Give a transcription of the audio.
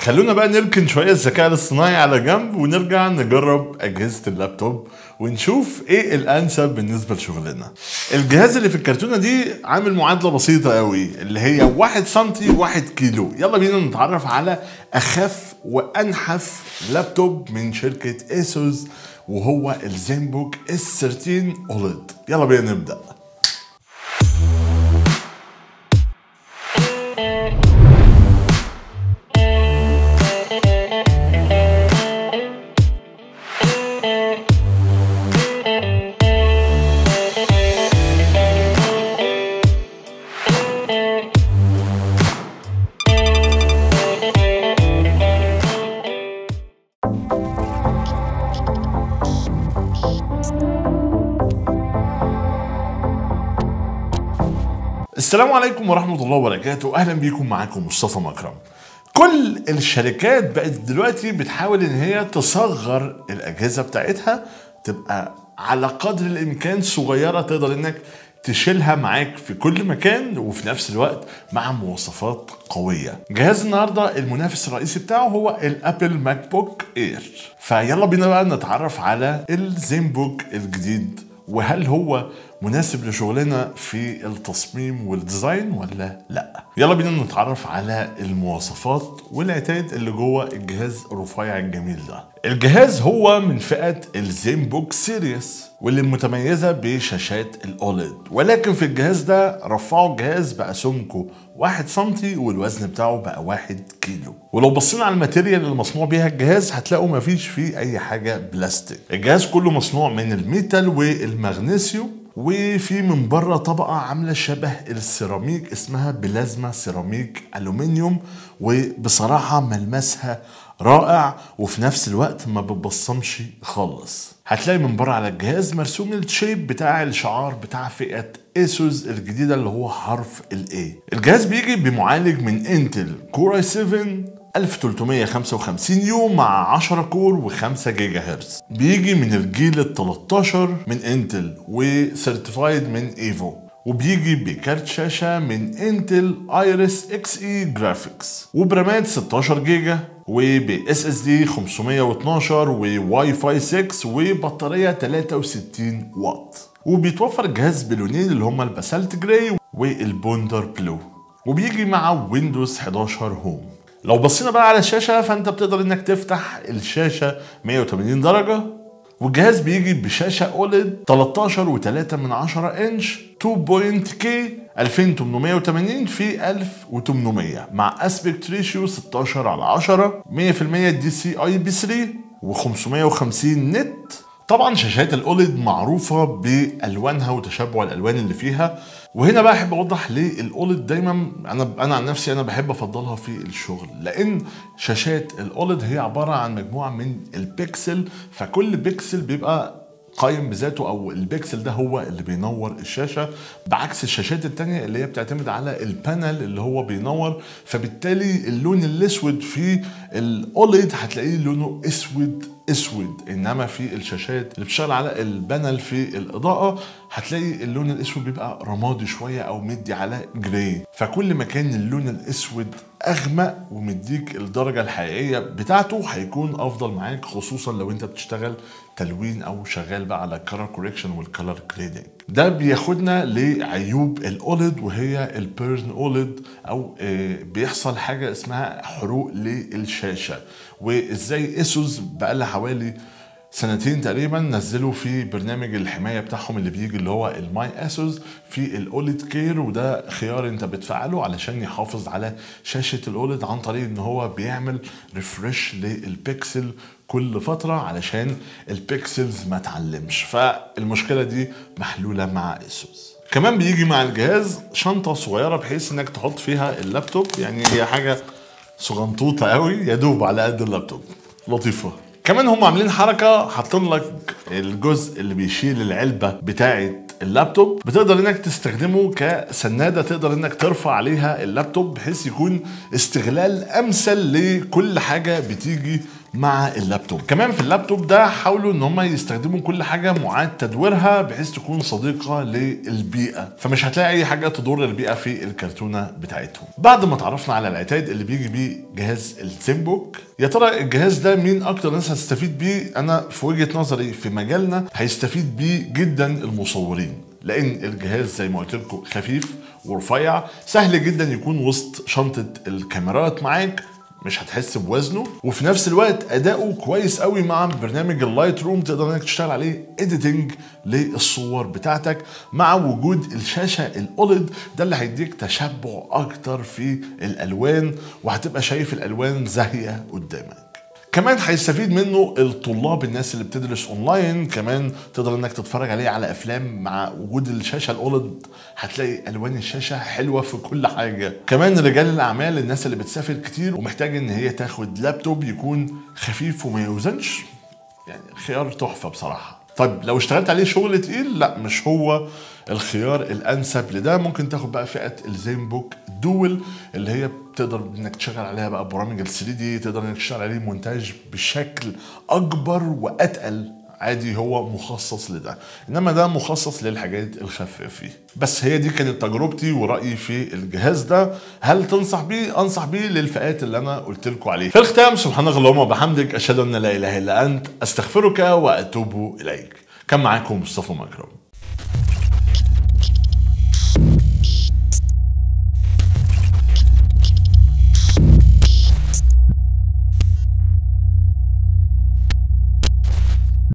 خلونا بقى نركن شويه الذكاء الاصطناعي على جنب ونرجع نجرب اجهزه اللابتوب ونشوف ايه الانسب بالنسبه لشغلنا الجهاز اللي في الكرتونه دي عامل معادله بسيطه قوي اللي هي 1 سم 1 كيلو يلا بينا نتعرف على اخف وانحف لابتوب من شركه اسوس وهو الزينبوك اس 13 اولد يلا بينا نبدا السلام عليكم ورحمة الله وبركاته أهلا بيكم معاكم مصطفى مكرم كل الشركات بقت دلوقتي بتحاول ان هي تصغر الاجهزه بتاعتها تبقى على قدر الامكان صغيره تقدر انك تشيلها معاك في كل مكان وفي نفس الوقت مع مواصفات قوية جهاز النهاردة المنافس الرئيسي بتاعه هو الابل ماك بوك اير فيلا بينا بقى نتعرف على الزين بوك الجديد وهل هو مناسب لشغلنا في التصميم والديزاين ولا لا يلا بينا نتعرف على المواصفات والعتاد اللي جوه الجهاز الرفيع الجميل ده الجهاز هو من فئة الزين بوك سيريس واللي متميزة بشاشات الأوليد ولكن في الجهاز ده رفعوا الجهاز بقى سمكه 1 سنتي والوزن بتاعه بقى 1 كيلو ولو بصينا على الماتيريال اللي مصنوع بيها الجهاز هتلاقوا مفيش فيه أي حاجة بلاستيك الجهاز كله مصنوع من الميتال والمغنيسيوم وفي من بره طبقة عاملة شبه السيراميك اسمها بلازما سيراميك ألومنيوم وبصراحة ملمسها رائع وفي نفس الوقت ما بتبصمش خالص هتلاقي من بره على الجهاز مرسوم الشيب بتاع الشعار بتاع فئة اسوس الجديدة اللي هو حرف الاي الجهاز بيجي بمعالج من انتل كور اي 7 1355 يو مع 10 كور و5 جيجا هرتز بيجي من الجيل ال 13 من انتل وسيرتيفايد من ايفو وبيجي بكارت شاشة من انتل ايريس اكس اي جرافيكس وبرامات 16 جيجا وب اس اس دي 512 وواي فاي 6 وبطارية 63 واط وبيتوفر الجهاز بلونين اللي هما الباسالت جراي والبوندر بلو وبيجي مع ويندوز 11 هوم لو بصينا بقى على الشاشة فانت بتقدر انك تفتح الشاشة 180 درجة والجهاز بيجي بشاشة اوليد 13 و3 من 10 انش 2.k 2880 في 1800 مع اسبكت ريشيو 16 على 10 100% دي سي اي بي 3 و550 نت طبعا شاشات الاوليد معروفه بالوانها وتشبع الالوان اللي فيها وهنا بقى احب اوضح ليه الاوليد دايما انا انا عن نفسي انا بحب افضلها في الشغل لان شاشات الاوليد هي عباره عن مجموعه من البيكسل فكل بيكسل بيبقى قايم بذاته او البيكسل ده هو اللي بينور الشاشه بعكس الشاشات التانية اللي هي بتعتمد على البانل اللي هو بينور فبالتالي اللون الاسود في الاوليد هتلاقيه لونه اسود اسود انما في الشاشات اللي بتشتغل على البانل في الاضاءه هتلاقي اللون الاسود بيبقى رمادي شويه او مدي على جراي فكل ما كان اللون الاسود اغمق ومديك الدرجه الحقيقيه بتاعته هيكون افضل معاك خصوصا لو انت بتشتغل تلوين او شغال بقى على الكلر كوريكشن والكلر جريدنج ده بياخدنا لعيوب الاوليد وهي البيرن اوليد او بيحصل حاجه اسمها حروق للشاشه وازاي اسوس بقى لها حوالي سنتين تقريبا نزلوا في برنامج الحمايه بتاعهم اللي بيجي اللي هو الماي اسوس في الاوليد كير وده خيار انت بتفعله علشان يحافظ على شاشه الاوليد عن طريق ان هو بيعمل ريفرش للبيكسل كل فترة علشان البيكسلز ما تعلمش فالمشكلة دي محلولة مع اسوس كمان بيجي مع الجهاز شنطة صغيرة بحيث انك تحط فيها اللابتوب يعني هي حاجة صغنطوطة قوي يا دوب على قد اللابتوب لطيفة كمان هم عاملين حركة حاطين لك الجزء اللي بيشيل العلبة بتاعة اللابتوب بتقدر انك تستخدمه كسنادة تقدر انك ترفع عليها اللابتوب بحيث يكون استغلال امثل لكل حاجة بتيجي مع اللابتوب كمان في اللابتوب ده حاولوا ان هم يستخدموا كل حاجه معاد تدويرها بحيث تكون صديقه للبيئه فمش هتلاقي اي حاجه تضر البيئه في الكرتونه بتاعتهم بعد ما تعرفنا على العتاد اللي بيجي بيه جهاز الزينبوك يا ترى الجهاز ده مين اكتر ناس هتستفيد بيه انا في وجهه نظري في مجالنا هيستفيد بيه جدا المصورين لان الجهاز زي ما قلت لكم خفيف ورفيع سهل جدا يكون وسط شنطه الكاميرات معاك مش هتحس بوزنه وفي نفس الوقت اداؤه كويس قوي مع برنامج اللايت روم تقدر انك تشتغل عليه اديتنج للصور بتاعتك مع وجود الشاشه الاولد ده اللي هيديك تشبع اكتر في الالوان وهتبقى شايف الالوان زاهيه قدامك كمان هيستفيد منه الطلاب الناس اللي بتدرس اونلاين كمان تقدر انك تتفرج عليه على افلام مع وجود الشاشه الاولد هتلاقي الوان الشاشه حلوه في كل حاجه كمان رجال الاعمال الناس اللي بتسافر كتير ومحتاج ان هي تاخد لابتوب يكون خفيف وما يوزنش يعني خيار تحفه بصراحه طيب لو اشتغلت عليه شغل تقيل لا مش هو الخيار الانسب لده ممكن تاخد بقى فئه الزين بوك دول اللي هي بتقدر انك تشغل عليها بقى برامج ال 3 دي تقدر انك تشتغل عليه مونتاج بشكل اكبر واتقل عادي هو مخصص لده انما ده مخصص للحاجات الخفيفه بس هي دي كانت تجربتي ورايي في الجهاز ده هل تنصح بيه انصح بيه للفئات اللي انا قلت لكم عليه في الختام سبحانك اللهم وبحمدك اشهد ان لا اله الا انت استغفرك واتوب اليك كان معاكم مصطفى مكرم